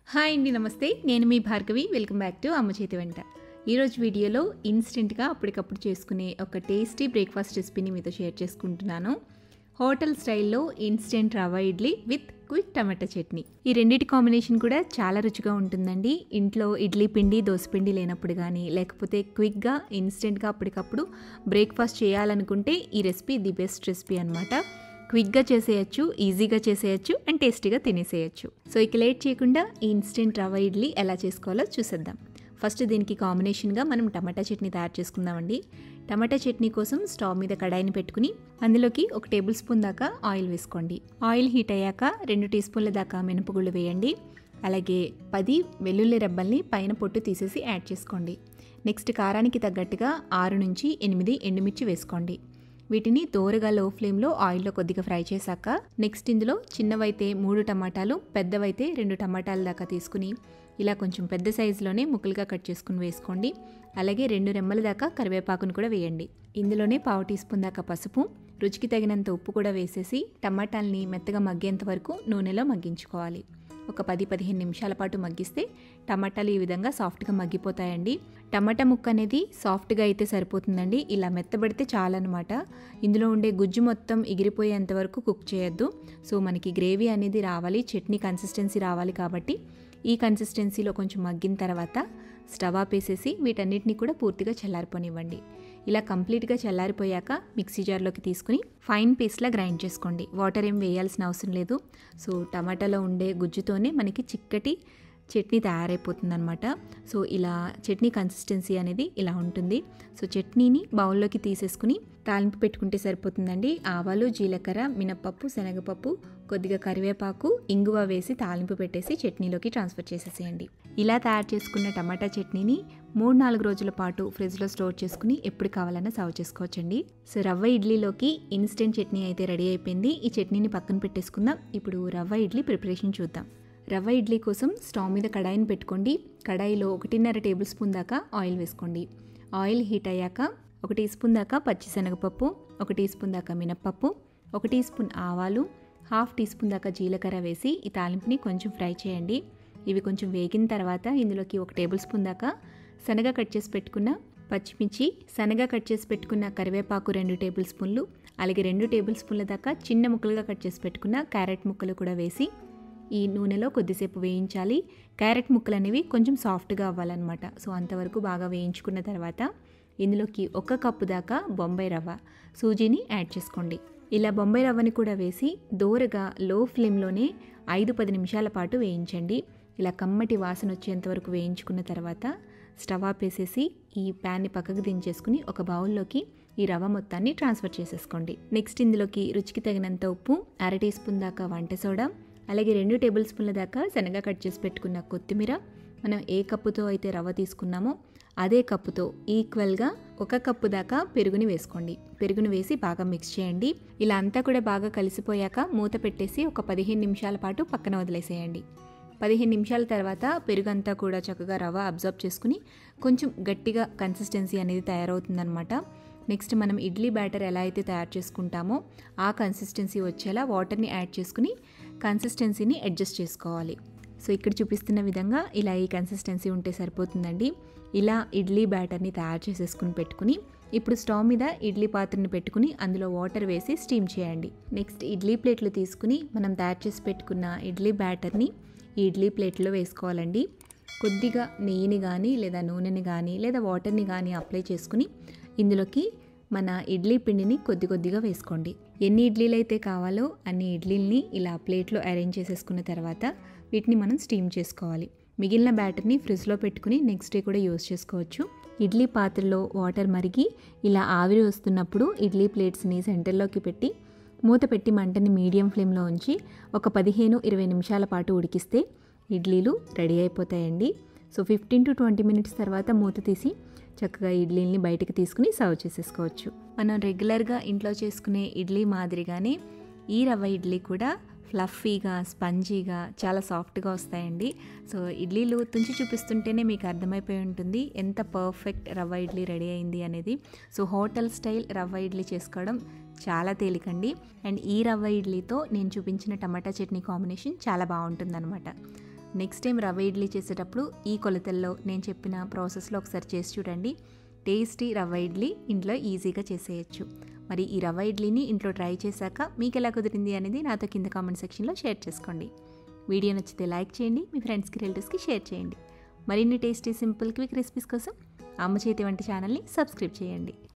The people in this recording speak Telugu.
హాయ్ అండి నమస్తే నేను మీ భార్గవి వెల్కమ్ బ్యాక్ టు అమ్మ చేతి వెంట ఈరోజు వీడియోలో ఇన్స్టెంట్గా అప్పటికప్పుడు చేసుకునే ఒక టేస్టీ బ్రేక్ఫాస్ట్ రెసిపీని మీతో షేర్ చేసుకుంటున్నాను హోటల్ స్టైల్లో instant rava idli with quick tomato chutney ఈ రెండింటి కాంబినేషన్ కూడా చాలా రుచిగా ఉంటుందండి ఇంట్లో ఇడ్లీ పిండి దోసపిండి లేనప్పుడు కానీ లేకపోతే క్విక్గా ఇన్స్టెంట్గా అప్పటికప్పుడు బ్రేక్ఫాస్ట్ చేయాలనుకుంటే ఈ రెసిపీ ది బెస్ట్ రెసిపీ అనమాట క్విక్గా చేసేయచ్చు ఈజీగా చేసేయచ్చు అండ్ టేస్టీగా తినేసేయచ్చు సో ఇక లేట్ చేయకుండా ఈ ఇన్స్టెంట్ రవ్వ ఇడ్లీ ఎలా చేసుకోవాలో చూసేద్దాం ఫస్ట్ దీనికి కాంబినేషన్గా మనం టమాటా చట్నీ తయారు చేసుకుందామండి టమాటా చట్నీ కోసం స్టవ్ మీద కడాయిని పెట్టుకుని అందులోకి ఒక టేబుల్ స్పూన్ దాకా ఆయిల్ వేసుకోండి ఆయిల్ హీట్ అయ్యాక రెండు టీ స్పూన్ల దాకా మినపగుళ్ళు వేయండి అలాగే పది వెల్లుల్లి రెబ్బల్ని పైన పొట్టు తీసేసి యాడ్ చేసుకోండి నెక్స్ట్ కారానికి తగ్గట్టుగా ఆరు నుంచి ఎనిమిది ఎండుమిర్చి వేసుకోండి వీటిని దోరగా లో ఫ్లేమ్లో ఆయిల్లో కొద్దిగా ఫ్రై చేశాక నెక్స్ట్ ఇందులో చిన్నవైతే మూడు టమాటాలు పెద్దవైతే రెండు టమాటాల దాకా తీసుకుని ఇలా కొంచెం పెద్ద సైజులోనే ముక్కలుగా కట్ చేసుకుని వేసుకోండి అలాగే రెండు రెమ్మల దాకా కరివేపాకును కూడా వేయండి ఇందులోనే పావు టీ స్పూన్ దాకా పసుపు రుచికి తగినంత ఉప్పు కూడా వేసేసి టమాటాల్ని మెత్తగా మగ్గేంత వరకు నూనెలో మగ్గించుకోవాలి ఒక పది పదిహేను నిమిషాల పాటు మగ్గిస్తే టమాటాలు ఈ విధంగా సాఫ్ట్గా మగ్గిపోతాయండి టమాటా ముక్క అనేది సాఫ్ట్గా అయితే సరిపోతుందండి ఇలా మెత్తబడితే చాలన్నమాట ఇందులో ఉండే గుజ్జు మొత్తం ఎగిరిపోయేంత వరకు కుక్ చేయొద్దు సో మనకి గ్రేవీ అనేది రావాలి చట్నీ కన్సిస్టెన్సీ రావాలి కాబట్టి ఈ కన్సిస్టెన్సీలో కొంచెం మగ్గిన తర్వాత స్టవ్ ఆపేసేసి వీటన్నిటిని కూడా పూర్తిగా చల్లారిపోనివ్వండి ఇలా కంప్లీట్గా చల్లారిపోయాక మిక్సీ జార్లోకి తీసుకుని ఫైన్ పేస్ట్లా గ్రైండ్ చేసుకోండి వాటర్ ఏం వేయాల్సిన అవసరం లేదు సో టమాటాలో ఉండే గుజ్జుతోనే మనకి చిక్కటి చట్నీ తయారైపోతుందన్నమాట సో ఇలా చట్నీ కన్సిస్టెన్సీ అనేది ఇలా ఉంటుంది సో చట్నీని బౌల్లోకి తీసేసుకుని తాలింపు పెట్టుకుంటే సరిపోతుందండి ఆవాలు జీలకర్ర మినప్పప్పు శనగపప్పు కొద్దిగా కరివేపాకు ఇంగువ వేసి తాలింపు పెట్టేసి చట్నీలోకి ట్రాన్స్ఫర్ చేసేసేయండి ఇలా తయారు చేసుకున్న టమాటా చట్నీని మూడు నాలుగు రోజుల పాటు ఫ్రిడ్జ్లో స్టోర్ చేసుకుని ఎప్పుడు కావాలన్నా సర్వ్ చేసుకోవచ్చండి సో రవ్వ ఇడ్లీలోకి ఇన్స్టెంట్ చట్నీ అయితే రెడీ అయిపోయింది ఈ చట్నీని పక్కన పెట్టేసుకుందాం ఇప్పుడు రవ్వ ఇడ్లీ ప్రిపరేషన్ చూద్దాం రవ్వ ఇడ్లీ కోసం స్టవ్ మీద కడాయిని పెట్టుకోండి కడాయిలో ఒకటిన్నర టేబుల్ స్పూన్ దాకా ఆయిల్ వేసుకోండి ఆయిల్ హీట్ అయ్యాక ఒక టీ స్పూన్ దాకా పచ్చిశనగపప్పు ఒక టీ స్పూన్ దాకా మినప్పప్పు ఒక టీ స్పూన్ ఆవాలు హాఫ్ టీ స్పూన్ దాకా జీలకర్ర వేసి ఈ తాలింపుని కొంచెం ఫ్రై చేయండి ఇవి కొంచెం వేగిన తర్వాత ఇందులోకి ఒక టేబుల్ స్పూన్ దాకా శనగ కట్ చేసి పెట్టుకున్న పచ్చిమిర్చి శనగ కట్ చేసి పెట్టుకున్న కరివేపాకు రెండు టేబుల్ స్పూన్లు అలాగే రెండు టేబుల్ స్పూన్ల దాకా చిన్న ముక్కలుగా కట్ చేసి పెట్టుకున్న క్యారెట్ ముక్కలు కూడా వేసి ఈ నూనెలో కొద్దిసేపు వేయించాలి క్యారెట్ ముక్కలు అనేవి కొంచెం సాఫ్ట్గా అవ్వాలన్నమాట సో అంతవరకు బాగా వేయించుకున్న తర్వాత ఇందులోకి ఒక కప్పు దాకా బొంబాయి రవ్వ సూజీని యాడ్ చేసుకోండి ఇలా బొంబాయి రవ్వని కూడా వేసి దోరగా లో ఫ్లేమ్లోనే ఐదు పది నిమిషాల పాటు వేయించండి ఇలా కమ్మటి వాసన వచ్చేంత వరకు వేయించుకున్న తర్వాత స్టవ్ ఆపేసేసి ఈ ప్యాన్ని పక్కకు దించేసుకుని ఒక బౌల్లోకి ఈ రవ్వ మొత్తాన్ని ట్రాన్స్ఫర్ చేసేసుకోండి నెక్స్ట్ ఇందులోకి రుచికి తగినంత ఉప్పు అర టీ స్పూన్ దాకా వంట సోడా అలాగే రెండు టేబుల్ స్పూన్ల దాకా శనగ కట్ చేసి పెట్టుకున్న కొత్తిమీర మనం ఏ కప్పుతో అయితే రవ్వ తీసుకున్నామో అదే కప్పుతో ఈక్వల్గా ఒక కప్పు దాకా పెరుగుని వేసుకోండి పెరుగుని వేసి బాగా మిక్స్ చేయండి ఇలా అంతా కూడా బాగా కలిసిపోయాక మూత పెట్టేసి ఒక పదిహేను నిమిషాల పాటు పక్కన వదిలేసేయండి పదిహేను నిమిషాల తర్వాత పెరుగు అంతా కూడా చక్కగా రవ్వ అబ్జర్వ్ చేసుకుని కొంచెం గట్టిగా కన్సిస్టెన్సీ అనేది తయారవుతుందన్నమాట నెక్స్ట్ మనం ఇడ్లీ బ్యాటర్ ఎలా అయితే తయారు చేసుకుంటామో ఆ కన్సిస్టెన్సీ వచ్చేలా వాటర్ని యాడ్ చేసుకుని కన్సిస్టెన్సీని అడ్జస్ట్ చేసుకోవాలి సో ఇక్కడ చూపిస్తున్న విధంగా ఇలా ఈ కన్సిస్టెన్సీ ఉంటే సరిపోతుందండి ఇలా ఇడ్లీ బ్యాటర్ని తయారు చేసేసుకుని పెట్టుకుని ఇప్పుడు స్టవ్ మీద ఇడ్లీ పాత్రని పెట్టుకుని అందులో వాటర్ వేసి స్టీమ్ చేయండి నెక్స్ట్ ఇడ్లీ ప్లేట్లు తీసుకుని మనం తయారు చేసి పెట్టుకున్న ఇడ్లీ బ్యాటర్ని ఈ ఇడ్లీ ప్లేట్లో వేసుకోవాలండి కొద్దిగా నెయ్యిని కానీ లేదా నూనెని కానీ లేదా వాటర్ని కానీ అప్లై చేసుకుని ఇందులోకి మన ఇడ్లీ పిండిని కొద్ది కొద్దిగా వేసుకోండి ఎన్ని ఇడ్లీలు అయితే కావాలో అన్ని ఇడ్లీల్ని ఇలా ప్లేట్లో అరేంజ్ చేసేసుకున్న తర్వాత వీటిని మనం స్టీమ్ చేసుకోవాలి మిగిలిన బ్యాటర్ని ఫ్రిడ్జ్లో పెట్టుకుని నెక్స్ట్ డే కూడా యూస్ చేసుకోవచ్చు ఇడ్లీ పాత్రలో వాటర్ మరిగి ఇలా ఆవిరి వస్తున్నప్పుడు ఇడ్లీ ప్లేట్స్ని సెంటర్లోకి పెట్టి మూత పెట్టి మంటని మీడియం ఫ్లేమ్లో ఉంచి ఒక పదిహేను ఇరవై నిమిషాల పాటు ఉడికిస్తే ఇడ్లీలు రెడీ అయిపోతాయండి so fifteen to twenty minutes తర్వాత మూత తీసి చక్కగా ఇడ్లీని బయటకు తీసుకుని సర్వ్ చేసేసుకోవచ్చు మనం రెగ్యులర్గా ఇంట్లో చేసుకునే ఇడ్లీ మాదిరిగానే ఈ రవ్వ ఇడ్లీ కూడా ఫ్లఫీగా స్పంజీగా చాలా సాఫ్ట్గా వస్తాయండి సో ఇడ్లీలు తుంచి చూపిస్తుంటేనే మీకు అర్థమైపోయి ఉంటుంది ఎంత పర్ఫెక్ట్ రవ్వ ఇడ్లీ రెడీ అయింది అనేది సో హోటల్ స్టైల్ రవ్వ ఇడ్లీ చేసుకోవడం చాలా తేలికండి అండ్ ఈ రవ్వ ఇడ్లీతో నేను చూపించిన టమాటా చట్నీ కాంబినేషన్ చాలా బాగుంటుందన్నమాట నెక్స్ట్ టైం రవ్వ ఇడ్లీ చేసేటప్పుడు ఈ కొలతల్లో నేను చెప్పిన ప్రాసెస్లో ఒకసారి చేసి చూడండి టేస్టీ రవ్వ ఇడ్లీ ఇంట్లో ఈజీగా చేసేయచ్చు మరి ఈ రవ్వ ఇడ్లీని ఇంట్లో ట్రై చేశాక మీకు ఎలా కుదిరింది అనేది నాతో కింద కామెంట్ సెక్షన్లో షేర్ చేసుకోండి వీడియో నచ్చితే లైక్ చేయండి మీ ఫ్రెండ్స్కి రిలేటివ్స్కి షేర్ చేయండి మరిన్ని టేస్టీ సింపుల్ క్విక్ రెసిపీస్ కోసం అమ్మ చేతి వంటి ఛానల్ని సబ్స్క్రైబ్ చేయండి